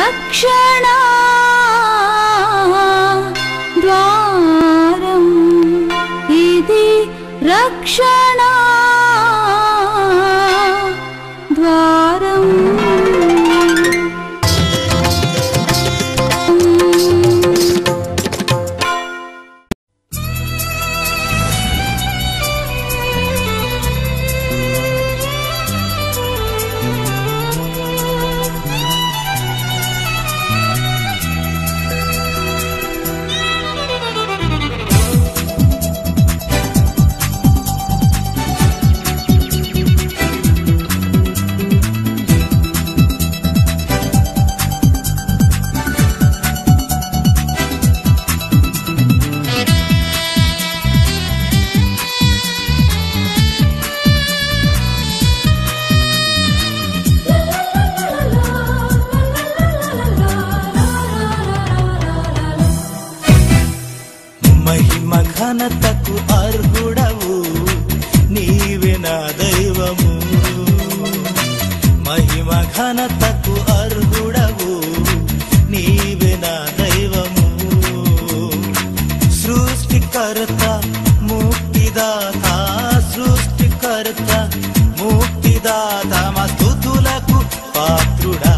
రక్షణ ద్వారం ఇది రక్షణ ద్వారం మహిమ ఘనతకు అర్హుడవు నీవే నా దైవము మహిమ ఘనతకు అర్హుడవు నీవే నా దైవము సృష్టికర్త ముక్తిదాత సృష్టికర్త ముక్తిదాత మా స్తుతులకు పాత్రుడా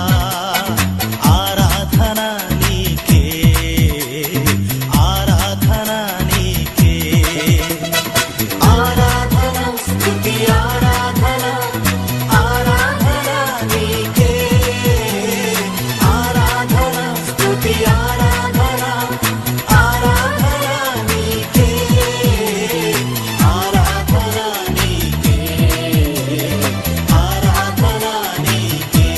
ఆరాధన నీకే ఆరాధన నీకే ఆరాధన స్తుతి ఆరాధన ఆరాధన నీకే ఆరాధన స్తుతి ఆరాధన ఆరాధన నీకే ఆరాధన నీకే ఆరాధన నీకే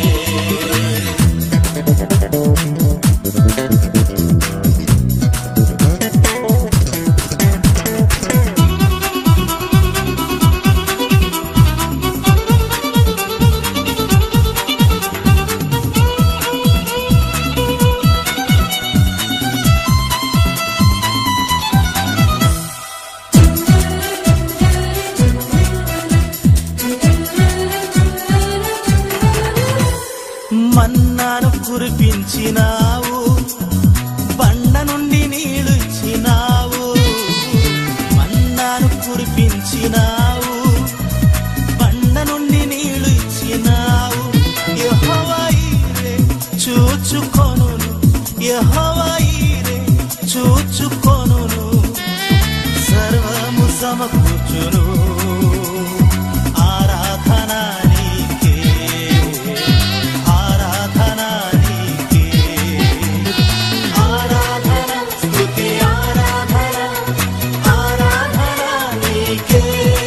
మన్నాను కురిపించినావు బండ నుండి నీళ్లు ఇచ్చినావు మన్నాను కురిపించినావు బండ నుండి నీళ్లు ఇచ్చినావు యెహోవాయీరే చూచుకొనును యెహోవాయీరే చూచుకొనును సర్వము సమకూర్చును ఆరాధన నీకే ఆరాధన నీకే ఆరాధన స్తుతి ఆరాధన ఆరాధన నీకే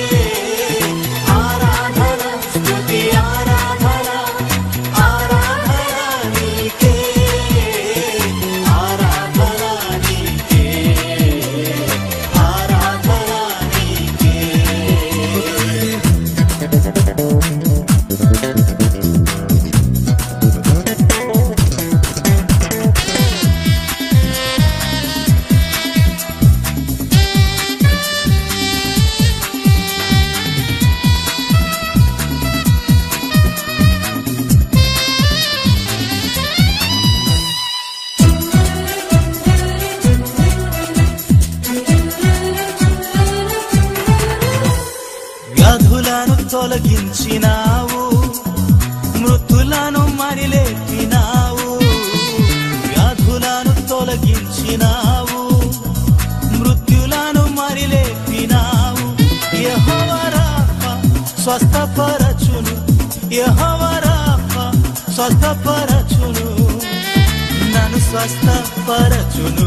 ఆరాధన స్తుతి ఆరాధన ఆరాధన నీకే ఆరాధన నీకే ఆరాధన నీకే వ్యాధులను తొలగించినావు మృతులను మరిలేపినావు వ్యాధులను తొలగించినావు మృత్యులను మరిలేపినావు యహోవరాహ స్వస్థపరచును యహోవరాహ స్వస్థపరచును నన్ను స్వస్థపరచును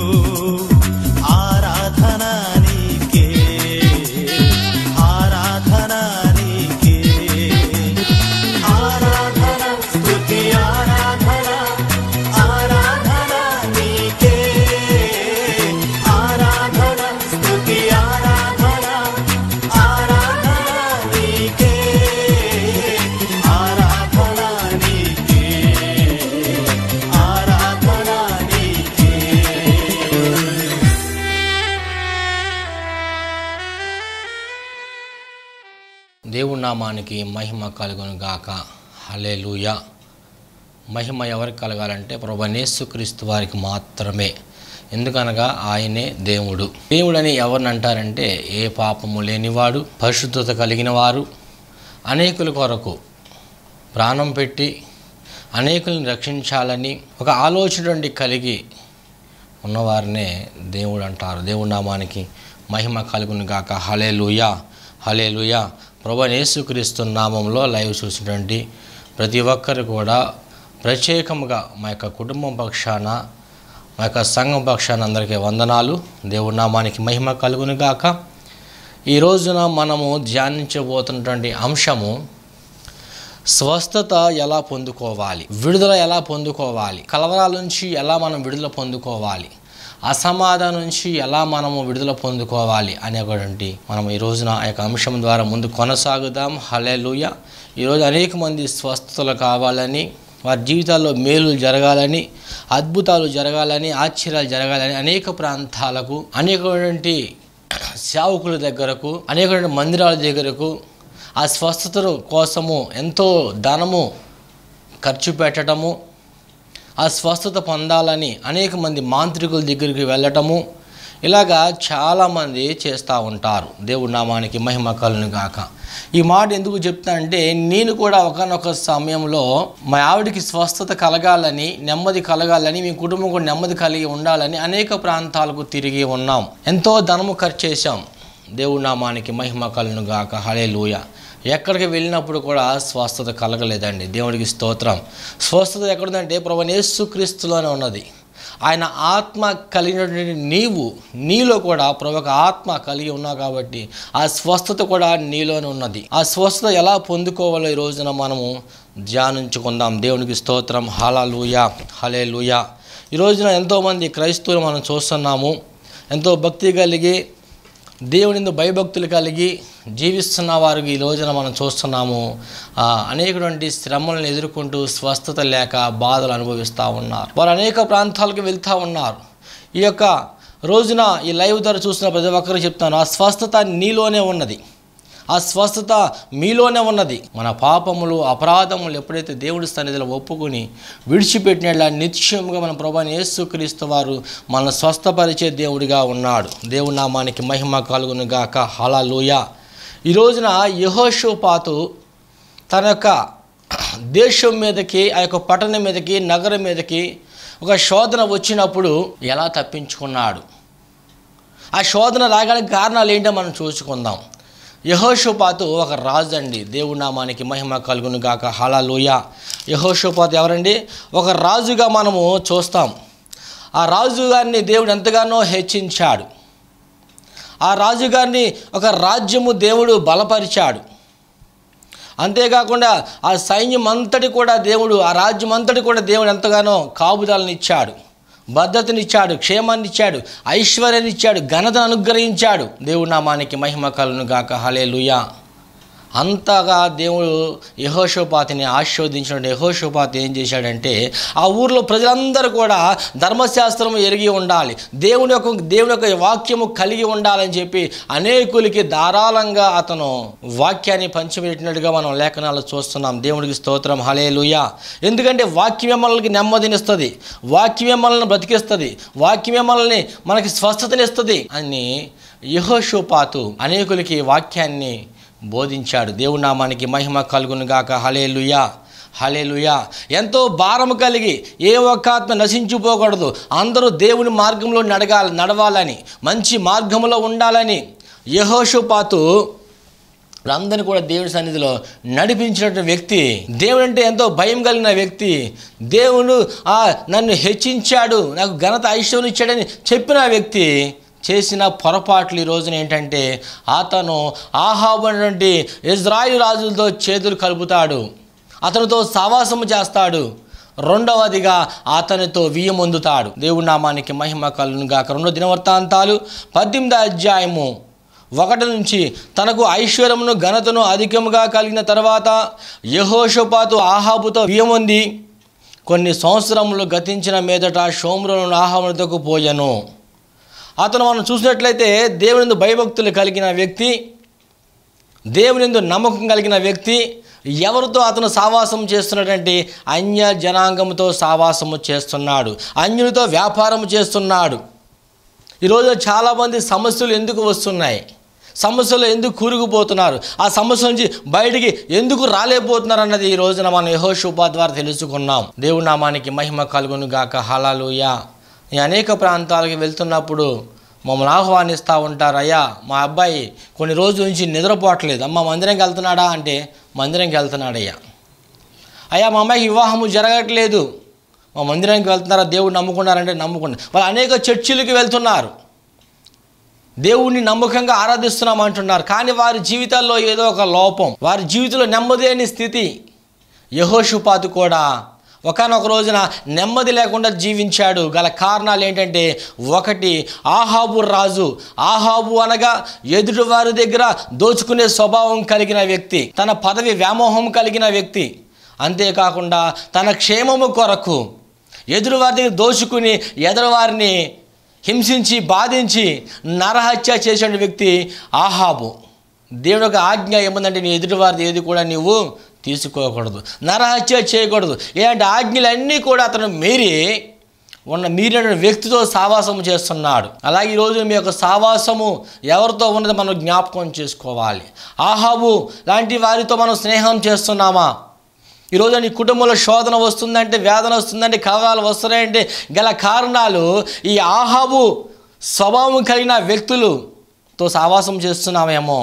ఆరాధన నీకే ఆరాధన నీకే ఆరాధన స్తుతి ఆరాధన ఆరాధన నీకే ఆరాధన స్తుతి ఆరాధన ఆరాధన నీకే ఆరాధన నీకే ఆరాధన నీకే దేవుడి నామానికి మహిమ కలుగును గాక హల్లెలూయా మహిమ ఎవరికి కలగాలంటే ప్రభనేసుక్రీస్తు వారికి మాత్రమే ఎందుకనగా ఆయనే దేవుడు దేవుడని ఎవరిని అంటారంటే ఏ పాపము లేనివాడు పరిశుద్ధత కలిగిన వారు అనేకుల కొరకు ప్రాణం పెట్టి అనేకుల్ని రక్షించాలని ఒక ఆలోచన కలిగి ఉన్నవారినే దేవుడు అంటారు దేవుడి నామానికి మహిమ కలుగును గాక హలే లూయా హలే లూయా ప్రభు యేసుక్రీస్తు నామంలో లైవ్ చూసినటువంటి ప్రతి ఒక్కరు కూడా ప్రత్యేకముగా మా యొక్క కుటుంబం పక్షాన మా యొక్క సంఘం పక్షాన అందరికీ వందనాలు దేవుడి నామానికి మహిమ కలుగును గాక ఈ రోజున మనము ధ్యానించబోతున్నటువంటి అంశము స్వస్థత ఎలా పొందుకోవాలి విడుదల ఎలా పొందుకోవాలి కలవరాల నుంచి ఎలా మనం విడుదల పొందుకోవాలి అసమాధానం నుంచి ఎలా మనము విడుదల పొందుకోవాలి అనేటువంటి మనం ఈ రోజున ఆ యొక్క అంశం ద్వారా ముందు కొనసాగుదాం హలేలుయ ఈరోజు అనేక మంది స్వస్థతలు కావాలని వారి జీవితాల్లో మేలు జరగాలని అద్భుతాలు జరగాలని ఆశ్చర్యాలు జరగాలని అనేక ప్రాంతాలకు అనేకటువంటి సేవకుల దగ్గరకు అనేకటువంటి మందిరాల దగ్గరకు ఆ స్వస్థత కోసము ఎంతో ధనము ఖర్చు పెట్టడము ఆ స్వస్థత పొందాలని అనేక మంది మాంత్రికుల దగ్గరికి వెళ్ళటము ఇలాగా చాలామంది చేస్తూ ఉంటారు దేవుడి నామానికి మహిమ కలను గాక ఈ మాట ఎందుకు చెప్తానంటే నేను కూడా ఒకనొక సమయంలో మా ఆవిడికి స్వస్థత కలగాలని నెమ్మది కలగాలని మీ కుటుంబం కూడా నెమ్మది కలిగి ఉండాలని అనేక ప్రాంతాలకు తిరిగి ఉన్నాం ఎంతో ధనము ఖర్చు చేశాం దేవుడి నామానికి మహిమ కలను గాక హళే ఎక్కడికి వెళ్ళినప్పుడు కూడా స్వస్థత కలగలేదండి దేవుడికి స్తోత్రం స్వస్థత ఎక్కడుందంటే ప్రభు యేసుక్రీస్తులోనే ఉన్నది ఆయన ఆత్మ కలిగినటువంటి నీవు నీలో కూడా ప్రభు యొక్క ఆత్మ కలిగి ఉన్నావు కాబట్టి ఆ స్వస్థత కూడా నీలోనే ఉన్నది ఆ స్వస్థత ఎలా పొందుకోవాలో ఈ రోజున మనము ధ్యానించుకుందాం దేవునికి స్తోత్రం హలలుయా హలే లూయా ఈ రోజున ఎంతోమంది క్రైస్తవులు మనం చూస్తున్నాము ఎంతో భక్తి కలిగి దేవుని భయభక్తులు కలిగి జీవిస్తున్న వారికి ఈ రోజున మనం చూస్తున్నాము ఆ, అనేకటువంటి శ్రమలను ఎదుర్కొంటూ స్వస్థత లేక బాధలు అనుభవిస్తూ ఉన్నారు వారు అనేక ప్రాంతాలకు వెళ్తూ ఉన్నారు ఈ యొక్క రోజున ఈ లైవ్ ద్వారా చూస్తున్న ప్రతి ఒక్కరు చెప్తాను ఆ స్వస్థత నీలోనే ఉన్నది ఆ స్వస్థత మీలోనే ఉన్నది మన పాపములు అపరాధములు ఎప్పుడైతే దేవుడి సన్నిధిలో ఒప్పుకొని విడిచిపెట్టినట్లా నిత్యముగా మన ప్రభాని యేసుక్రీస్తు వారు మన స్వస్థపరిచే దేవుడిగా ఉన్నాడు దేవుడి నామానికి మహిమ కలుగును గాక హలలుయ ఈ రోజున యహోషోపాతు తన యొక్క దేశం మీదకి ఆ యొక్క పట్టణం మీదకి నగరం మీదకి ఒక శోధన వచ్చినప్పుడు ఎలా తప్పించుకున్నాడు ఆ శోధన రాగడానికి కారణాలు ఏంటో మనం చూసుకుందాం యహోషోపాతు ఒక రాజు అండి దేవుడి నామానికి మహిమ కలుగును గాక హలలుయ యహోషోపాతు ఎవరండి ఒక రాజుగా మనము చూస్తాం ఆ రాజు గారిని దేవుడు ఎంతగానో హెచ్చించాడు ఆ రాజుగారిని ఒక రాజ్యము దేవుడు బలపరిచాడు అంతేకాకుండా ఆ సైన్యం అంతటి కూడా దేవుడు ఆ రాజ్యం అంతటి కూడా దేవుడు ఎంతగానో కాపుదలనిచ్చాడు భద్రతనిచ్చాడు క్షేమాన్నిచ్చాడు ఐశ్వర్యాన్నిచ్చాడు ఘనతను అనుగ్రహించాడు దేవుడు నామానికి మహిమ కలను గాక హలే అంతగా దేవుడు యహోషోపాతిని ఆశీర్వదించిన యహోషోపాతి ఏం చేశాడంటే ఆ ఊర్లో ప్రజలందరూ కూడా ధర్మశాస్త్రం ఎరిగి ఉండాలి దేవుని యొక్క దేవుని యొక్క వాక్యము కలిగి ఉండాలని చెప్పి అనేకులకి ధారాళంగా అతను వాక్యాన్ని పంచిపెట్టినట్టుగా మనం లేఖనాలు చూస్తున్నాం దేవుడికి స్తోత్రం హలే ఎందుకంటే వాక్యమే మనల్ని నెమ్మదినిస్తుంది వాక్యమే మనల్ని బ్రతికిస్తుంది వాక్యమే మనల్ని మనకి స్వస్థతనిస్తుంది అని యహోషోపాతు అనేకులకి వాక్యాన్ని బోధించాడు దేవుడి నామానికి మహిమ కలుగును గాక హలేలుయా హలేలుయా ఎంతో భారము కలిగి ఏ ఒక్క ఆత్మ నశించిపోకూడదు అందరూ దేవుని మార్గంలో నడగాలి నడవాలని మంచి మార్గంలో ఉండాలని యహోషుపాతు అందరిని కూడా దేవుని సన్నిధిలో నడిపించినటువంటి వ్యక్తి దేవుడు అంటే ఎంతో భయం కలిగిన వ్యక్తి దేవుడు ఆ నన్ను హెచ్చించాడు నాకు ఘనత ఐశ్వర్యం ఇచ్చాడని చెప్పిన వ్యక్తి చేసిన పొరపాట్లు ఈ రోజున ఏంటంటే అతను ఆహాబు అనేటువంటి ఇజ్రాయిల్ రాజులతో చేతులు కలుపుతాడు అతనితో సావాసము చేస్తాడు రెండవదిగా అతనితో వియ్యమొందుతాడు దేవుడి నామానికి మహిమ కలును గాక రెండో దినవృత్తాంతాలు పద్దెనిమిది అధ్యాయము ఒకటి నుంచి తనకు ఐశ్వర్యమును ఘనతను అధికముగా కలిగిన తర్వాత యహోషపాతు ఆహాబుతో వియ్యమొంది కొన్ని సంవత్సరములు గతించిన మీదట షోమ్రులను ఆహాములతో పోయెను అతను మనం చూసినట్లయితే దేవుని భయభక్తులు కలిగిన వ్యక్తి దేవుని నమ్మకం కలిగిన వ్యక్తి ఎవరితో అతను సావాసం చేస్తున్నాడంటే అన్య జనాంగంతో సావాసము చేస్తున్నాడు అన్యులతో వ్యాపారం చేస్తున్నాడు ఈరోజు చాలామంది సమస్యలు ఎందుకు వస్తున్నాయి సమస్యలు ఎందుకు కూరుకుపోతున్నారు ఆ సమస్య నుంచి బయటికి ఎందుకు రాలేకపోతున్నారు అన్నది ఈ రోజున మనం యహోషుపా ద్వారా తెలుసుకున్నాం దేవుడి నామానికి మహిమ కలుగును గాక హలాలుయా ఈ అనేక ప్రాంతాలకు వెళ్తున్నప్పుడు మమ్మల్ని ఆహ్వానిస్తూ ఉంటారు అయ్యా మా అబ్బాయి కొన్ని రోజుల నుంచి నిద్రపోవట్లేదు అమ్మ మందిరంకి వెళ్తున్నాడా అంటే మందిరంకి వెళ్తున్నాడయ్యా అయ్యా మా అమ్మాయికి వివాహము జరగట్లేదు మా మందిరానికి వెళ్తున్నారా దేవుడు నమ్ముకున్నారంటే నమ్ముకున్నారు వాళ్ళు అనేక చర్చిలకి వెళ్తున్నారు దేవుణ్ణి నమ్మకంగా ఆరాధిస్తున్నాం అంటున్నారు కానీ వారి జీవితాల్లో ఏదో ఒక లోపం వారి జీవితంలో నెమ్మది లేని స్థితి యహోషుపాతు కూడా ఒకనొక రోజున నెమ్మది లేకుండా జీవించాడు గల కారణాలు ఏంటంటే ఒకటి ఆహాబు రాజు ఆహాబు అనగా ఎదుటివారి దగ్గర దోచుకునే స్వభావం కలిగిన వ్యక్తి తన పదవి వ్యామోహం కలిగిన వ్యక్తి అంతేకాకుండా తన క్షేమము కొరకు ఎదురువారి దగ్గర దోచుకుని ఎదురువారిని హింసించి బాధించి నరహత్య చేసిన వ్యక్తి ఆహాబు దేవుడు ఒక ఆజ్ఞ ఏముందంటే నీ ఎదుటివారిది ఏది కూడా నీవు తీసుకోకూడదు నరహత్య చేయకూడదు ఇలాంటి ఆజ్ఞలన్నీ కూడా అతను మీరి ఉన్న మీరిన వ్యక్తితో సావాసము చేస్తున్నాడు అలాగే ఈరోజు మీ యొక్క సావాసము ఎవరితో ఉన్నది మనం జ్ఞాపకం చేసుకోవాలి ఆహాబు లాంటి వారితో మనం స్నేహం చేస్తున్నామా ఈరోజు నీ కుటుంబంలో శోధన వస్తుందంటే వేదన వస్తుందంటే కలగాలు వస్తున్నాయంటే గల కారణాలు ఈ ఆహాబు స్వభావం కలిగిన వ్యక్తులతో సావాసం చేస్తున్నామేమో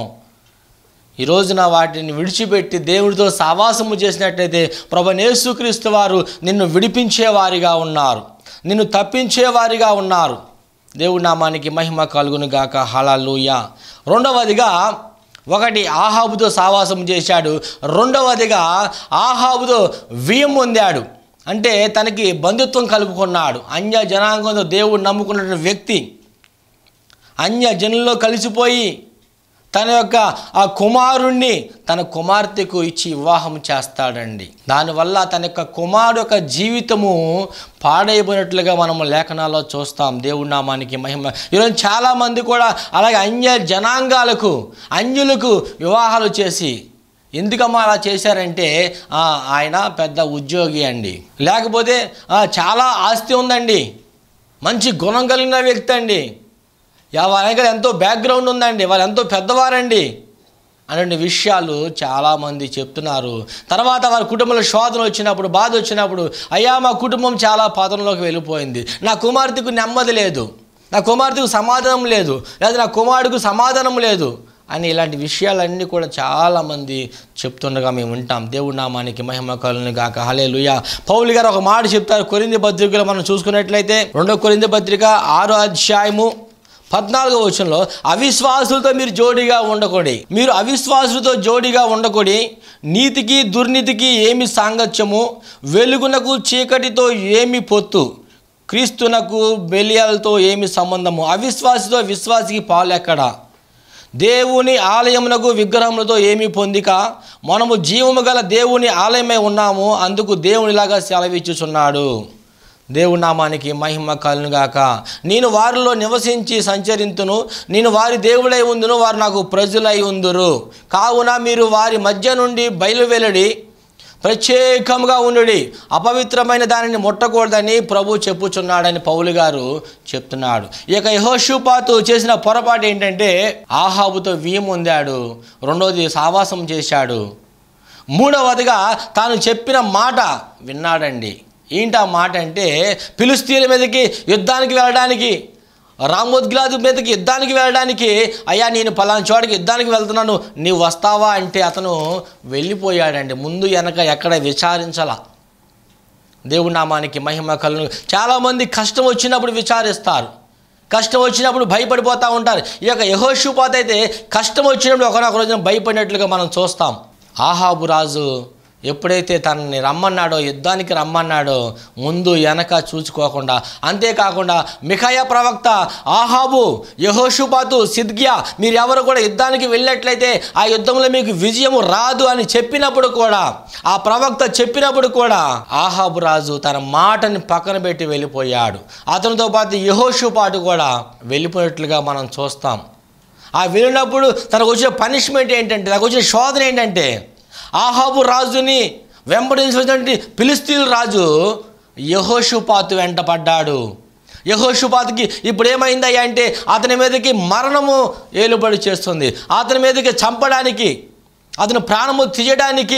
ఈ రోజున వాటిని విడిచిపెట్టి దేవుడితో సావాసము చేసినట్లయితే ప్రభు యేసుక్రీస్తు వారు నిన్ను విడిపించేవారిగా ఉన్నారు నిన్ను తప్పించేవారిగా ఉన్నారు దేవుడి నామానికి మహిమ కలుగును గాక హళలుయ రెండవదిగా ఒకటి ఆహాబుతో సావాసం చేశాడు రెండవదిగా ఆహాబుతో వియం పొందాడు అంటే తనకి బంధుత్వం కలుపుకున్నాడు అన్య జనాంగంతో దేవుడు నమ్ముకున్న వ్యక్తి అన్య జనుల్లో కలిసిపోయి తన యొక్క ఆ కుమారుణ్ణి తన కుమార్తెకు ఇచ్చి వివాహం చేస్తాడండి దానివల్ల తన యొక్క కుమారుడు యొక్క జీవితము పాడైపోయినట్లుగా మనం లేఖనాల్లో చూస్తాం దేవుడి నామానికి మహిమ ఈరోజు చాలామంది కూడా అలాగే అన్య జనాంగాలకు అన్యులకు వివాహాలు చేసి ఎందుకమ్మా అలా చేశారంటే "ఆ, ఆయన పెద్ద ఉద్యోగి అండి లేకపోతే "ఆ, చాలా ఆస్తి ఉందండి మంచి గుణం కలిగిన వ్యక్తి అండి యా వాళ్ళ దగ్గర ఎంతో బ్యాక్గ్రౌండ్ ఉందండి వాళ్ళు ఎంతో పెద్దవారండి అనే విషయాలు చాలామంది చెప్తున్నారు తర్వాత వారి కుటుంబంలో శోధన వచ్చినప్పుడు బాధ వచ్చినప్పుడు అయ్యా మా కుటుంబం చాలా పతనంలోకి వెళ్ళిపోయింది నా కుమార్తెకు నెమ్మది లేదు నా కుమార్తెకు సమాధానం లేదు లేదా నా కుమారుడికి సమాధానం లేదు అని ఇలాంటి విషయాలన్నీ కూడా చాలామంది చెప్తుండగా మేము వింటాం దేవుడి నామానికి మహిమ కలుని గాక హలే పౌలు గారు ఒక మాట చెప్తారు కొరింది పత్రికలో మనం చూసుకున్నట్లయితే రెండో కొరింది పత్రిక ఆరో అధ్యాయము పద్నాలుగో వచనంలో అవిశ్వాసులతో మీరు జోడిగా ఉండకూడి మీరు అవిశ్వాసులతో జోడిగా ఉండకూడి నీతికి దుర్నీతికి ఏమి సాంగత్యము వెలుగునకు చీకటితో ఏమి పొత్తు క్రీస్తునకు బెలియాలతో ఏమి సంబంధము అవిశ్వాసితో విశ్వాసికి పాలెక్కడా దేవుని ఆలయమునకు విగ్రహములతో ఏమి పొందిక మనము జీవము గల దేవుని ఆలయమై ఉన్నాము అందుకు దేవునిలాగా సెలవిచ్చుచున్నాడు దేవుడి నామానికి మహిమ కలుగాక నేను వారిలో నివసించి సంచరింతును నేను వారి దేవుడై ఉందును వారు నాకు ప్రజలై ఉందురు కావున మీరు వారి మధ్య నుండి బయలువెళ్ళడి ప్రత్యేకంగా ఉండుడి అపవిత్రమైన దానిని ముట్టకూడదని ప్రభు చెప్పుచున్నాడని పౌలు గారు చెప్తున్నాడు ఇక యహోషుపాతు చేసిన పొరపాటు ఏంటంటే ఆహాబుతో వియం పొందాడు రెండోది సావాసం చేశాడు మూడవదిగా తాను చెప్పిన మాట విన్నాడండి ఏంటి ఆ మాట అంటే పిలుస్తీల మీదకి యుద్ధానికి వెళ్ళడానికి రామోద్గ్లాదు మీదకి యుద్ధానికి వెళ్ళడానికి అయ్యా నేను పలానా చోటకి యుద్ధానికి వెళ్తున్నాను నీవు వస్తావా అంటే అతను వెళ్ళిపోయాడండి ముందు వెనక ఎక్కడ విచారించాల దేవుడి నామానికి మహిమ కలను చాలామంది కష్టం వచ్చినప్పుడు విచారిస్తారు కష్టం వచ్చినప్పుడు భయపడిపోతూ ఉంటారు ఈ యొక్క యహోషుపాత అయితే కష్టం వచ్చినప్పుడు ఒకనొక రోజున భయపడినట్లుగా మనం చూస్తాం ఆహాబు రాజు ఎప్పుడైతే తనని రమ్మన్నాడో యుద్ధానికి రమ్మన్నాడో ముందు వెనక చూసుకోకుండా అంతేకాకుండా మిఖయ ప్రవక్త ఆహాబు యహోషుపాతు సిద్గ్యా మీరు ఎవరు కూడా యుద్ధానికి వెళ్ళినట్లయితే ఆ యుద్ధంలో మీకు విజయము రాదు అని చెప్పినప్పుడు కూడా ఆ ప్రవక్త చెప్పినప్పుడు కూడా ఆహాబు రాజు తన మాటని పక్కన పెట్టి వెళ్ళిపోయాడు అతనితో పాటు యహోషుపాటు కూడా వెళ్ళిపోయినట్లుగా మనం చూస్తాం ఆ వెళ్ళినప్పుడు తనకు వచ్చిన పనిష్మెంట్ ఏంటంటే తనకు వచ్చిన శోధన ఏంటంటే ఆహాబు రాజుని వెంబడించినటువంటి ఫిలిస్తీన్ రాజు యహోషుపాతు వెంట పడ్డాడు యహోషుపాతుకి ఇప్పుడు ఏమైందయ్యా అంటే అతని మీదకి మరణము ఏలుబడి చేస్తుంది అతని మీదకి చంపడానికి అతని ప్రాణము తీయడానికి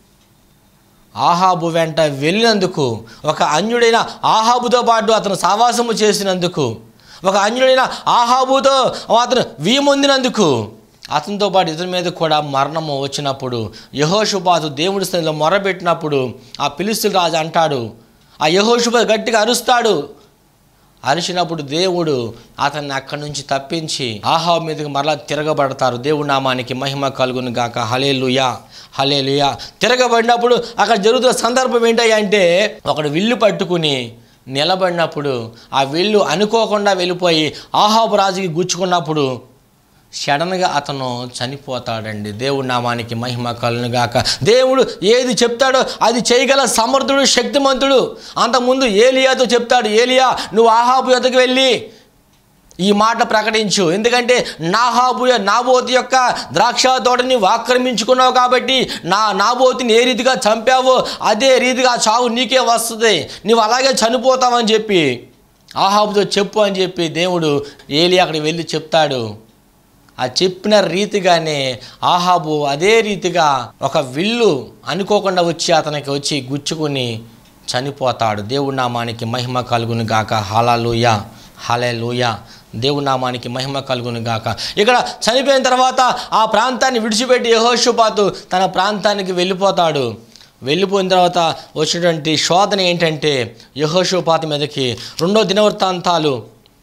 ఆహాబు వెంట వెళ్ళినందుకు ఒక అన్యుడైన ఆహాబుతో పాటు అతను సావాసము చేసినందుకు ఒక అన్యుడైన ఆహాబుతో అతను వీమొందినందుకు అతనితో పాటు ఇతని మీద కూడా మరణము వచ్చినప్పుడు యహోషుపాతు దేవుడి స్థితిలో మొరబెట్టినప్పుడు ఆ పిలిస్తుల రాజు అంటాడు ఆ యహోషుపాతు గట్టిగా అరుస్తాడు అరిచినప్పుడు దేవుడు అతన్ని అక్కడి నుంచి తప్పించి ఆహాబు మీదకి మరలా తిరగబడతారు దేవుడి నామానికి మహిమ కలుగును గాక హలేలుయా హలేలుయా తిరగబడినప్పుడు అక్కడ జరుగుతున్న సందర్భం ఏంటయ్యా అంటే ఒకడు విల్లు పట్టుకుని నిలబడినప్పుడు ఆ విల్లు అనుకోకుండా వెళ్ళిపోయి ఆహాబు రాజుకి గుచ్చుకున్నప్పుడు సడన్గా అతను చనిపోతాడండి దేవుడి నామానికి మహిమ కలును గాక దేవుడు ఏది చెప్తాడో అది చేయగల సమర్థుడు శక్తిమంతుడు అంతకుముందు ఏలియాతో చెప్తాడు ఏలియా నువ్వు ఆహాబు యొద్దకు వెళ్ళి ఈ మాట ప్రకటించు ఎందుకంటే నాహాబు నాబోతి యొక్క ద్రాక్ష తోటని ఆక్రమించుకున్నావు కాబట్టి నా నాబోతిని ఏ రీతిగా చంపావో అదే రీతిగా ఆ చావు నీకే వస్తుంది నువ్వు అలాగే చనిపోతావని చెప్పి ఆహాబుతో చెప్పు అని చెప్పి దేవుడు ఏలి అక్కడికి వెళ్ళి చెప్తాడు ఆ చెప్పిన రీతిగానే ఆహాబు అదే రీతిగా ఒక విల్లు అనుకోకుండా వచ్చి అతనికి వచ్చి గుచ్చుకుని చనిపోతాడు దేవుడి నామానికి మహిమ కలుగును గాక హలలుయ హలలుయ దేవుడి నామానికి మహిమ కలుగును గాక ఇక్కడ చనిపోయిన తర్వాత ఆ ప్రాంతాన్ని విడిచిపెట్టి యహోషుపాతు తన ప్రాంతానికి వెళ్ళిపోతాడు వెళ్ళిపోయిన తర్వాత వచ్చినటువంటి శోధన ఏంటంటే యహోషుపాతు మీదకి రెండో దినవృత్తాంతాలు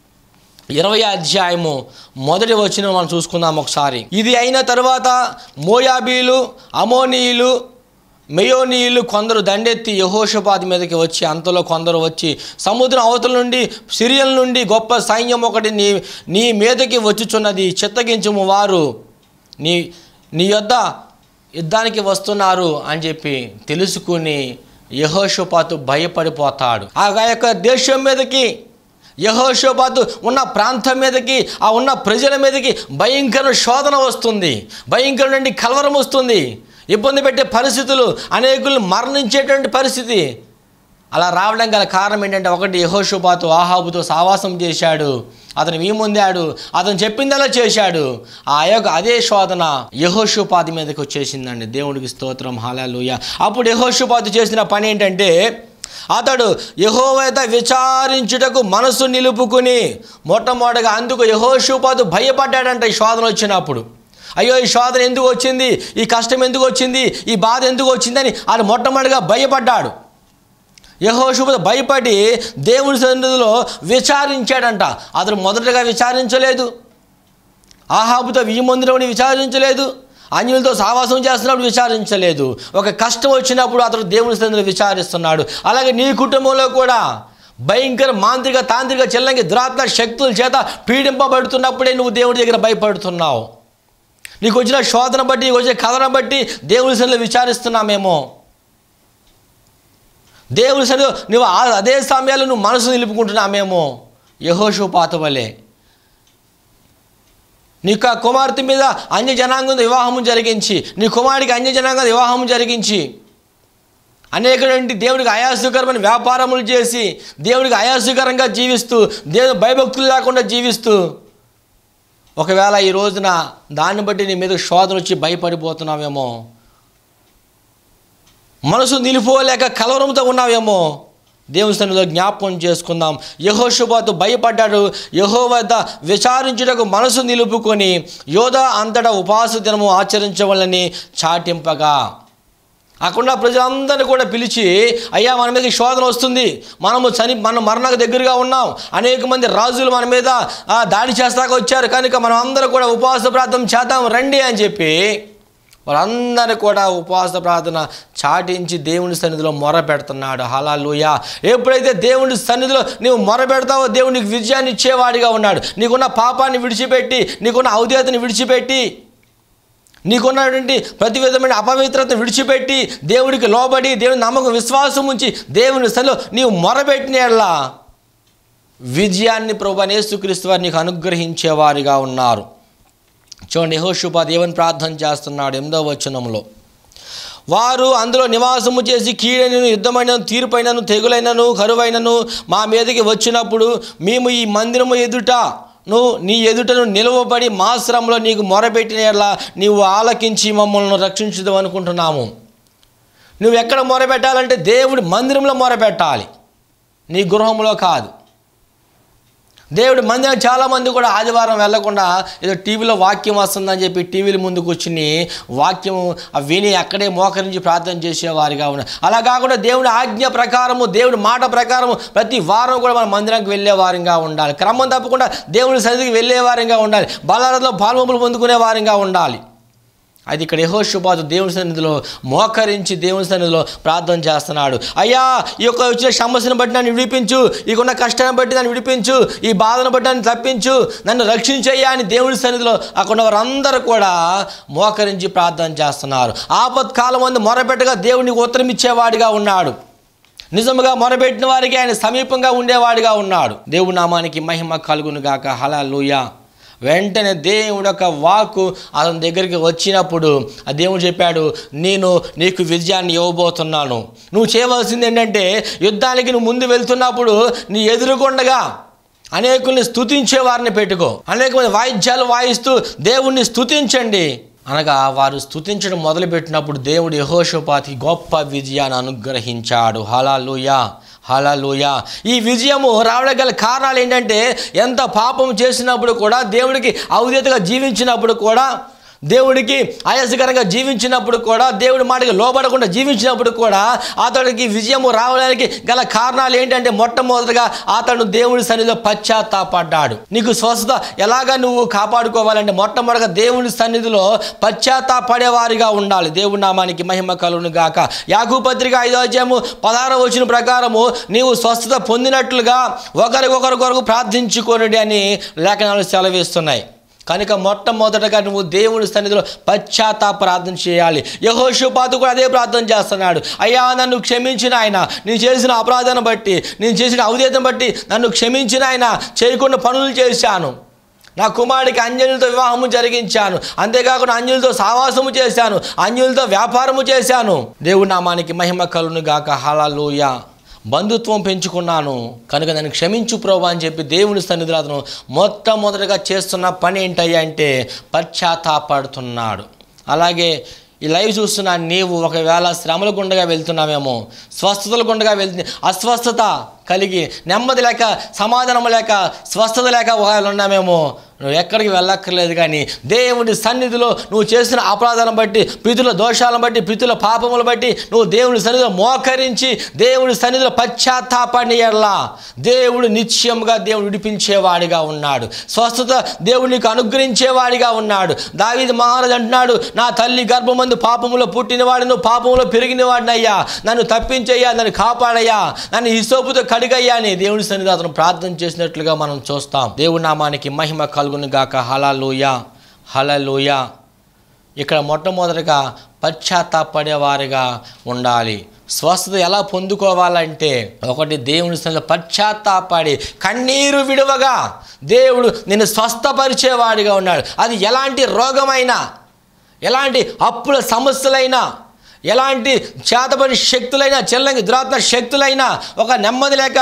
ఇరవై అధ్యాయము మొదటి వచ్చిన మనం చూసుకుందాం ఒకసారి ఇది అయిన తర్వాత మోయాబీలు అమోనీయులు మెయోనీయులు కొందరు దండెత్తి యహోషపాతి మీదకి వచ్చి అంతలో కొందరు వచ్చి సముద్రం అవతల నుండి సిరియల నుండి గొప్ప సైన్యం ఒకటి నీ నీ మీదకి వచ్చుచున్నది చిత్తగించుము వారు నీ నీ యొద్ద యుద్ధానికి వస్తున్నారు అని చెప్పి తెలుసుకుని యహోషపాతు భయపడిపోతాడు ఆ యొక్క దేశం మీదకి యహోషోబాతు ఉన్న ప్రాంతం మీదకి ఆ ఉన్న ప్రజల మీదకి భయంకర శోధన వస్తుంది భయంకరమైన కలవరం వస్తుంది ఇబ్బంది పెట్టే పరిస్థితులు అనేకులు మరణించేటువంటి పరిస్థితి అలా రావడం గల కారణం ఏంటంటే ఒకటి యహోషుబాతు ఆహాబుతో సావాసం చేశాడు అతను వీముందాడు అతను చెప్పిందలా చేశాడు ఆ యొక్క అదే శోధన యహోషుపాతి మీదకి వచ్చేసిందండి దేవుడికి స్తోత్రం హాలూయ అప్పుడు యహోషుపాతు చేసిన పని ఏంటంటే అతడు యహోవేత విచారించుటకు మనసు నిలుపుకుని మొట్టమొదటిగా అందుకు యహోషుపాతు భయపడ్డాడంట ఈ శోధన వచ్చినప్పుడు అయ్యో ఈ శోధన ఎందుకు వచ్చింది ఈ కష్టం ఎందుకు వచ్చింది ఈ బాధ ఎందుకు వచ్చిందని ఆయన మొట్టమొదటిగా భయపడ్డాడు యహోషుపత భయపడి దేవుని సన్నిధిలో విచారించాడంట అతను మొదటగా విచారించలేదు ఆహాబుతో ఈ మందిరం విచారించలేదు అన్యులతో సావాసం చేస్తున్నప్పుడు విచారించలేదు ఒక కష్టం వచ్చినప్పుడు అతడు దేవుని సన్నిధిలో విచారిస్తున్నాడు అలాగే నీ కుటుంబంలో కూడా భయంకర మాంత్రిక తాంత్రిక చెల్లంగి దురాత్మ శక్తుల చేత పీడింపబడుతున్నప్పుడే నువ్వు దేవుడి దగ్గర భయపడుతున్నావు నీకు వచ్చిన శోధన బట్టి నీకు వచ్చిన కథను బట్టి దేవుని సన్నిధిలో విచారిస్తున్నామేమో దేవుని సన్నిధిలో నువ్వు ఆ- అదే సమయాల్లో నువ్వు మనసు నిలుపుకుంటున్నామేమో యహోషుపాత వలె నీకు ఆ కుమార్తె మీద అన్య జనాంగంతో వివాహము జరిగించి నీ కుమారుడికి అన్య జనాంగం వివాహం జరిగించి అనేకటువంటి దేవుడికి ఆయాసకరమైన వ్యాపారములు చేసి దేవుడికి ఆయాసకరంగా జీవిస్తూ దేవుడు భయభక్తులు లేకుండా జీవిస్తూ ఒకవేళ ఈ రోజున దాన్ని బట్టి నీ మీద శోధన వచ్చి భయపడిపోతున్నావేమో మనసు నిలిపోలేక కలవరంతో ఉన్నావేమో దేవుని సన్నిధిలో జ్ఞాపకం చేసుకుందాం యహోషుబాతు భయపడ్డాడు యహో వద్ద విచారించుటకు మనసు నిలుపుకొని యోధా అంతటా ఉపాస దినము ఆచరించవాలని చాటింపగా అక్కడ ప్రజలందరినీ కూడా పిలిచి అయ్యా మన మీద శోధన వస్తుంది మనము చని మనం మరణకు దగ్గరగా ఉన్నాం అనేక మంది రాజులు మన మీద ఆ, దాడి చేస్తాక వచ్చారు కనుక మనం అందరూ కూడా ఉపవాస ప్రార్థన చేద్దాం రండి అని చెప్పి వాళ్ళందరూ కూడా ఉపవాస ప్రార్థన చాటించి దేవుని సన్నిధిలో మొర పెడుతున్నాడు హలాలుయ ఎప్పుడైతే దేవుని సన్నిధిలో నీవు మొర పెడతావో దేవుడు నీకు విజయాన్ని ఇచ్చేవాడిగా ఉన్నాడు నీకున్న పాపాన్ని విడిచిపెట్టి నీకున్న ఔద్యతని విడిచిపెట్టి నీకున్నటువంటి ప్రతి విధమైన అపవిత్రతను విడిచిపెట్టి దేవుడికి లోబడి దేవుని నమ్మకం విశ్వాసం ఉంచి దేవుని స్థలో నీవు మొరబెట్టిన యెడల విజయాన్ని ప్రభు యేసుక్రీస్తు వారు నీకు అనుగ్రహించేవారిగా ఉన్నారు చూడండి యెహోషుపా దేవుని ప్రార్థన చేస్తున్నాడు ఎనిమిదో వచనంలో వారు అందులో నివాసము చేసి కీడైనను యుద్ధమైనను తీర్పైనను తెగులైనను కరువైనను మా మీదకి వచ్చినప్పుడు మేము ఈ మందిరము ఎదుట నువ్వు నీ ఎదుటను నిలువబడి మా శ్రమలో నీకు మొరపెట్టిన ఎడల నీవు ఆలకించి మమ్మల్ని రక్షించుదాం అనుకుంటున్నాము నువ్వు ఎక్కడ మొరపెట్టాలంటే దేవుడి మందిరంలో మొరపెట్టాలి నీ గృహంలో కాదు దేవుడి మందిరం చాలామంది కూడా ఆదివారం వెళ్లకుండా ఏదో టీవీలో వాక్యం వస్తుందని చెప్పి టీవీల ముందు కూర్చుని వాక్యం అవి విని అక్కడే మోకరించి ప్రార్థన చేసేవారిగా ఉన్నారు అలా కాకుండా దేవుడి ఆజ్ఞ ప్రకారము దేవుడి మాట ప్రకారము ప్రతి వారం కూడా మన మందిరానికి వెళ్ళే వారంగా ఉండాలి క్రమం తప్పకుండా దేవుడి సన్నిధికి వెళ్ళే వారంగా ఉండాలి బలారలో పాల్మొప్పులు పొందుకునే వారంగా ఉండాలి అది ఇక్కడ యహోషుబాదు దేవుని సన్నిధిలో మోకరించి దేవుని సన్నిధిలో ప్రార్థన చేస్తున్నాడు అయ్యా ఈ యొక్క వచ్చిన సమస్యను బట్టి నన్ను విడిపించు ఈ ఉన్న కష్టాన్ని బట్టి నన్ను విడిపించు ఈ బాధను బట్టి నన్ను తప్పించు నన్ను రక్షించయ్యా అని దేవుని సన్నిధిలో అక్కడ ఉన్న వారందరూ కూడా మోకరించి ప్రార్థన చేస్తున్నారు ఆపత్కాలం మందు మొరపెట్టగా దేవునికి ఉత్తరం ఇచ్చేవాడిగా ఉన్నాడు నిజముగా మొరబెట్టిన వారికి ఆయన సమీపంగా ఉండేవాడిగా ఉన్నాడు దేవుడి నామానికి మహిమ కలుగును గాక హలలుయా వెంటనే దేవుడు యొక్క వాక్కు అతని దగ్గరికి వచ్చినప్పుడు ఆ దేవుడు చెప్పాడు నేను నీకు విజయాన్ని ఇవ్వబోతున్నాను నువ్వు చేయవలసింది ఏంటంటే యుద్ధానికి నువ్వు ముందు వెళ్తున్నప్పుడు నీ ఎదురుగుండగా అనేకుల్ని స్తుతించే వారిని పెట్టుకో అనేక మంది వాయిద్యాలు వాయిస్తూ దేవుణ్ణి స్తుతించండి అనగా వారు స్తుతించడం మొదలుపెట్టినప్పుడు దేవుడు యహోషోపాతికి గొప్ప విజయాన్ని అనుగ్రహించాడు హలాలుయా హలలుయా ఈ విజయము రావడం గల కారణాలు ఏంటంటే ఎంత పాపం చేసినప్పుడు కూడా దేవుడికి అవిధేతగా జీవించినప్పుడు కూడా దేవుడికి ఆయాసకరంగా జీవించినప్పుడు కూడా దేవుడి మాటకి లోబడకుండా జీవించినప్పుడు కూడా అతడికి విజయము రావడానికి గల కారణాలు ఏంటంటే మొట్టమొదటిగా అతడు దేవుడి సన్నిధిలో పశ్చాత్తాపడ్డాడు నీకు స్వస్థత ఎలాగా నువ్వు కాపాడుకోవాలంటే మొట్టమొదటిగా దేవుడి సన్నిధిలో పశ్చాత్తాపడేవారిగా ఉండాలి దేవుడి నామానికి మహిమ కలుగును గాక యాకు పత్రిక ఐదో అధ్యాయము పదహార వచ్చిన ప్రకారము నీవు స్వస్థత పొందినట్లుగా ఒకరికొకరి కొరకు ప్రార్థించుకోనుడి అని లేఖనాలు సెలవిస్తున్నాయి కనుక మొట్టమొదటగా నువ్వు దేవుని సన్నిధిలో పశ్చాత్తాప ప్రార్థన చేయాలి యహోషుపాతు కూడా అదే ప్రార్థన చేస్తున్నాడు అయ్యా నన్ను క్షమించిన ఆయన నేను చేసిన అపరాధాన్ని బట్టి నేను చేసిన అవిధేతను బట్టి నన్ను క్షమించిన ఆయన చేయకుండా పనులు చేశాను నా కుమారుడికి అంజనులతో వివాహము జరిగించాను అంతేకాకుండా అంజులతో సావాసము చేశాను అంజులతో వ్యాపారము చేశాను దేవుడి నామానికి మహిమ కలును గాక హలలుయ బంధుత్వం పెంచుకున్నాను కనుక నన్ను క్షమించు ప్రభు అని చెప్పి దేవుని సన్నిధిలో అతను మొట్టమొదటిగా చేస్తున్న పని ఏంటయ్యా అంటే పశ్చాత్తాపడుతున్నాడు అలాగే ఈ లైవ్ చూస్తున్న నీవు ఒకవేళ శ్రమల గుండగా వెళ్తున్నావేమో స్వస్థతల గుండగా వెళ్తుంది అస్వస్థత కలిగి నెమ్మది లేక సమాధానం లేక స్వస్థత లేక ఒకవేళ ఉన్నామేమో నువ్వు ఎక్కడికి వెళ్ళక్కర్లేదు కానీ దేవుని సన్నిధిలో నువ్వు చేసిన అపరాధాలను బట్టి పితుల దోషాలను బట్టి పితుల పాపములు బట్టి నువ్వు దేవుని సన్నిధిలో మోకరించి దేవుని సన్నిధిలో పశ్చాత్తాపాన్ని ఎడలా దేవుడు నిత్యముగా దేవుడు విడిపించేవాడిగా ఉన్నాడు స్వస్థత దేవుడు నీకు అనుగ్రహించేవాడిగా ఉన్నాడు దావీదు మహారాజు అంటున్నాడు నా తల్లి గర్భమందు పాపములో పుట్టినవాడిను పాపములో పెరిగినవాడినయ్యా నన్ను తప్పించయ్యా నన్ను కాపాడయ్యా నన్ను హిసోపుతో కడిగయ్యా అని దేవుని సన్నిధి అతను ప్రార్థన చేసినట్లుగా మనం చూస్తాం దేవుడి నామానికి మహిమ కలుగును గాక హలలోయ హలలోయ ఇక్కడ మొట్టమొదటిగా పశ్చాత్తాపడేవారిగా ఉండాలి స్వస్థత ఎలా పొందుకోవాలంటే ఒకటి దేవుని సన్నిధిలో పశ్చాత్తాపడి కన్నీరు విడువగా దేవుడు నిన్ను స్వస్థపరిచేవాడిగా ఉన్నాడు అది ఎలాంటి రోగమైనా ఎలాంటి అప్పుల సమస్యలైనా ఎలాంటి చేతబడి శక్తులైనా చెల్లంగి దురాత్మ శక్తులైనా ఒక నెమ్మది లేక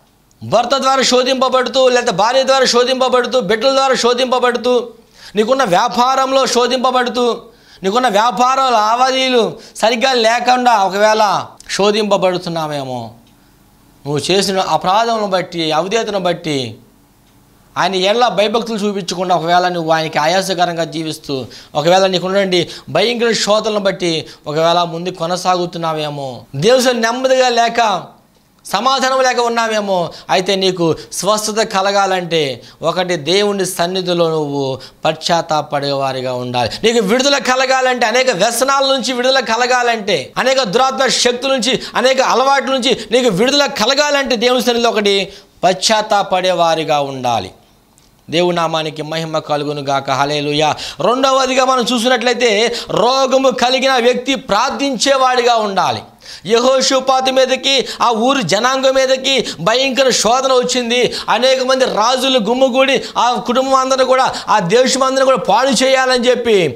భర్త ద్వారా శోధింపబడుతూ లేదా భార్య ద్వారా శోధింపబడుతూ బిడ్డల ద్వారా శోధింపబడుతూ నీకున్న వ్యాపారంలో శోధింపబడుతూ నీకున్న వ్యాపార లావాదేవీలు సరిగ్గా లేకుండా ఒకవేళ శోధింపబడుతున్నామేమో నువ్వు చేసిన అపరాధములను బట్టి అవిధేతను బట్టి ఆయన ఎళ్ళ భయభక్తులు చూపించకుండా ఒకవేళ నువ్వు ఆయనకి ఆయాసకరంగా జీవిస్తూ ఒకవేళ నీకున్నటువంటి భయంకర శోధనను బట్టి ఒకవేళ ముందు కొనసాగుతున్నావేమో దేవుని నెమ్మదిగా లేక సమాధానం లేక ఉన్నావేమో అయితే నీకు స్వస్థత కలగాలంటే ఒకటి దేవుని సన్నిధిలో నువ్వు పశ్చాత్తాపడేవారిగా ఉండాలి నీకు విడుదల కలగాలంటే అనేక వ్యసనాల నుంచి విడుదల కలగాలంటే అనేక దురాత్మ శక్తుల నుంచి అనేక అలవాట్ల నుంచి నీకు విడుదల కలగాలంటే దేవుని సన్నిధిలో ఒకటి పశ్చాత్తాపడేవారిగా ఉండాలి దేవుని నామానికి మహిమ కలుగును గాక హలేలుయ రెండవదిగా మనం చూసినట్లయితే రోగము కలిగిన వ్యక్తి ప్రార్థించేవాడిగా ఉండాలి యహోషుపాతి మీదకి ఆ ఊరి జనాంగం మీదకి భయంకర శోధన వచ్చింది అనేక మంది రాజులు గుమ్ముగూడి ఆ కుటుంబం అందరూ కూడా ఆ దేశం అందరూ కూడా పాడు చేయాలని చెప్పి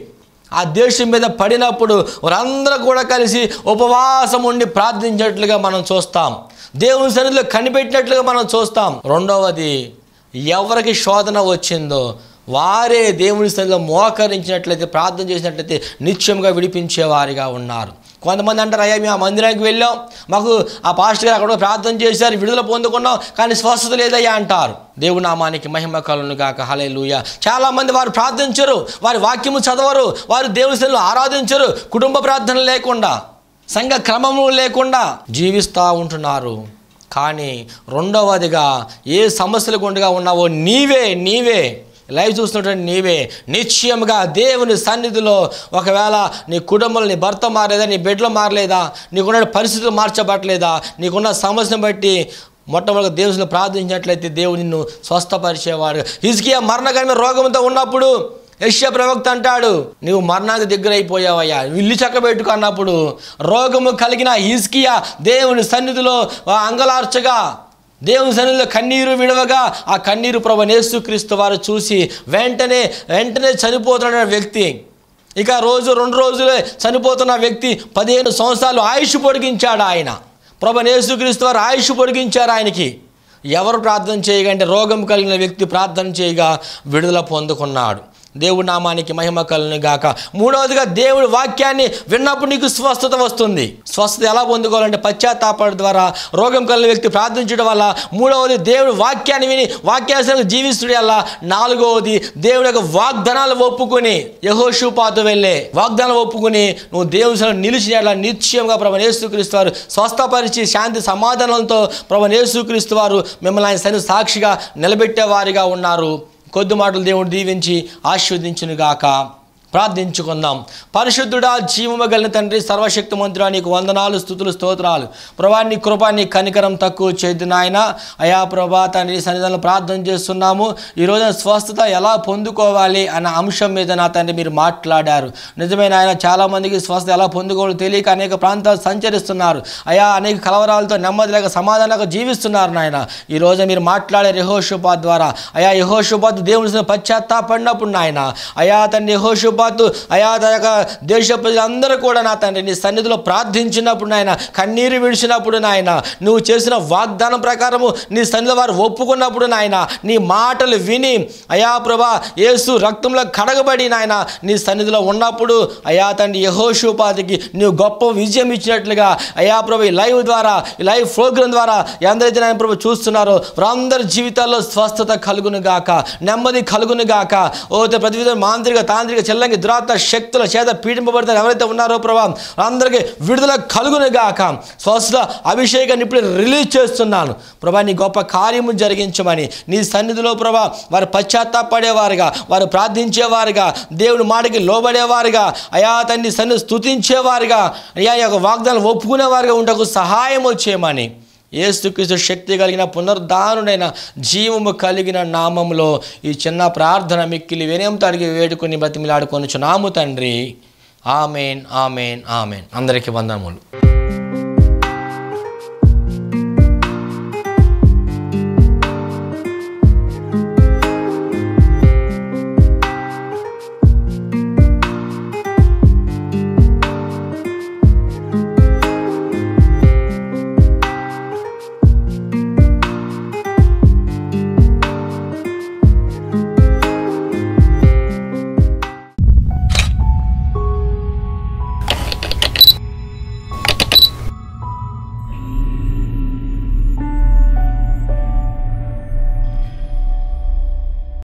ఆ దేశం మీద పడినప్పుడు వారందరూ కూడా కలిసి ఉపవాసం ఉండి ప్రార్థించినట్లుగా మనం చూస్తాం దేవుని సన్నిధిలో కనిపెట్టినట్లుగా మనం చూస్తాం రెండవది ఎవరికి శోధన వచ్చిందో వారే దేవుని సన్నిధిలో మోకరించినట్లయితే ప్రార్థన చేసినట్లయితే నిత్యంగా విడిపించేవారిగా ఉన్నారు కొంతమంది అంటారు అయ్యా మేము ఆ మందిరానికి వెళ్ళాం మాకు ఆ పాస్టర్ గారు అక్కడ ప్రార్థన చేశారు విడుదల పొందుకున్నాం కానీ స్వస్థత లేదయ్యా అంటారు దేవుడి నామానికి మహిమ కలను గాక హలే చాలా మంది వారు ప్రార్థించరు వారి వాక్యము చదవరు వారు దేవుని సన్నిధిలో ఆరాధించరు కుటుంబ ప్రార్థన లేకుండా సంఘ క్రమము లేకుండా జీవిస్తూ ఉంటున్నారు కానీ రెండవదిగా ఏ సమస్యలు గుండగా ఉన్నావో నీవే నీవే లైవ్ చూస్తున్నటువంటి నీవే నిశ్చయముగా దేవుని సన్నిధిలో ఒకవేళ నీ కుటుంబంలో నీ భర్త మారలేదా నీ బిడ్డలు మారలేదా నీకున్న పరిస్థితులు మార్చబట్టలేదా నీకున్న సమస్యను బట్టి మొట్టమొదటి దేవుని ప్రార్థించినట్లయితే దేవుడు నిన్ను స్వస్థపరిచేవాడు హిజ్కియా మరణకరమైన రోగంతో ఉన్నప్పుడు యశ్య ప్రవక్త అంటాడు నువ్వు మరణానికి దగ్గర అయిపోయావయ్యా ఇల్లు చక్కబెట్టుకు అన్నప్పుడు రోగము కలిగిన హిజ్కియా దేవుని సన్నిధిలో ఆ అంగలార్చగా దేవుని సన్నిధిలో కన్నీరు విడవగా ఆ కన్నీరు ప్రభు యేసుక్రీస్తు వారు చూసి వెంటనే వెంటనే చనిపోతున్న వ్యక్తి ఇక రోజు రెండు రోజులే చనిపోతున్న వ్యక్తి పదిహేను సంవత్సరాలు ఆయుష్ పొడిగించాడు ఆయన ప్రభు యేసుక్రీస్తు వారు ఆయుష్ పొడిగించారు ఆయనకి ఎవరు ప్రార్థన చేయగా అంటే రోగం కలిగిన వ్యక్తి ప్రార్థన చేయగా విడుదల పొందుకున్నాడు దేవుడి నామానికి మహిమ కలను గాక మూడవదిగా దేవుడి వాక్యాన్ని విన్నప్పుడు నీకు స్వస్థత వస్తుంది స్వస్థత ఎలా పొందుకోవాలంటే పశ్చాత్తాపడ ద్వారా రోగం కలిగిన వ్యక్తి ప్రార్థించడం వల్ల మూడవది దేవుడి వాక్యాన్ని విని వాక్యాసనం జీవిస్తుడి వల్ల నాలుగవది దేవుడి యొక్క వాగ్దానాలు ఒప్పుకొని యహోషుపాతు వెళ్ళే వాగ్దానాలు ఒప్పుకొని నువ్వు దేవుని సన్నిధిలో నిలిచిన నిశ్చయంగా ప్రభు యేసుక్రీస్తు వారు స్వస్థపరిచి శాంతి సమాధానంతో ప్రభు యేసుక్రీస్తు వారు మిమ్మల్ని ఆయన సన్నిధి సాక్షిగా నిలబెట్టేవారిగా ఉన్నారు కొద్ది మాటలు దేవుడు దీవించి ఆశీర్వదించునుగాక ప్రార్థించుకుందాం పరిశుద్ధుడా జీవము కలిగిన తండ్రి సర్వశక్తిమంతుడా నీకు వందనాలు స్థుతులు స్తోత్రాలు ప్రభా నీ కృప నీ కనికరం తక్కువ చేద్దు నాయన అయా ప్రభా తండ్రి సన్నిధానం ప్రార్థన చేస్తున్నాము ఈ రోజున స్వస్థత ఎలా పొందుకోవాలి అన్న అంశం మీద నా తండ్రి మీరు మాట్లాడారు నిజమైన ఆయన చాలామందికి స్వస్థత ఎలా పొందుకోవాలో తెలియక అనేక ప్రాంతాలు సంచరిస్తున్నారు అయా అనేక కలవరాలతో నెమ్మది లేక సమాధానంగా జీవిస్తున్నారు నాయన ఈ రోజు మీరు మాట్లాడే యహోషుపాత్ ద్వారా అయా యహోషుపాత్ దేవుని పశ్చాత్తాపడినప్పుడు నాయన అయా తండ్రి యహోషుపాత్ అయా తన యొక్క దేశ ప్రజలందరూ కూడా నా తండ్రి నీ సన్నిధిలో ప్రార్థించినప్పుడు నాయన కన్నీరు విడిచినప్పుడు నాయన నువ్వు చేసిన వాగ్దానం ప్రకారము నీ సన్నిధిలో వారు ఒప్పుకున్నప్పుడు నాయన నీ మాటలు విని అయా ప్రభా యేసు రక్తంలో కడగబడి నాయన నీ సన్నిధిలో ఉన్నప్పుడు అయా తండ్రి యహోషుపాతికి నువ్వు గొప్ప విజయం ఇచ్చినట్లుగా అయా ప్రభు ఈ లైవ్ ద్వారా ఈ లైవ్ ప్రోగ్రాం ద్వారా ఎందరైతే నాయన ప్రభు చూస్తున్నారో వారందరి జీవితాల్లో స్వస్థత కలుగును గాక నెమ్మది కలుగును గాక ఓ ప్రతి విధంగా మాంత్రిక తాంత్రిక చెల్లంగి దురాత్మ శక్తుల చేత పీడింపబడతారు ఎవరైతే ఉన్నారో ప్రభా అందరికీ విడుదల కలుగును గాక స్వస్థత అభిషేకాన్ని ఇప్పుడు రిలీజ్ చేస్తున్నాను ప్రభా నీ గొప్ప కార్యము జరిగించమని నీ సన్నిధిలో ప్రభా వారు పశ్చాత్తాపడేవారుగా వారు ప్రార్థించేవారుగా దేవుడి మాటకి లోబడేవారుగా అయా తన్ని సన్నిధి స్తుతించేవారుగా అయా ఈ యొక్క వాగ్దానం ఒప్పుకునేవారుగా ఉండకు సహాయం వచ్చేయమని ఏసుక్రీస్తు శక్తి కలిగిన పునరుద్ధానుడైన జీవము కలిగిన నామములో ఈ చిన్న ప్రార్థన మిక్కిలి వినయంతో అడిగి వేడుకొని బ్రతిమిలాడుకొనుచు నాము తండ్రి ఆమెన్ ఆమెన్ ఆమెన్ అందరికీ వందనములు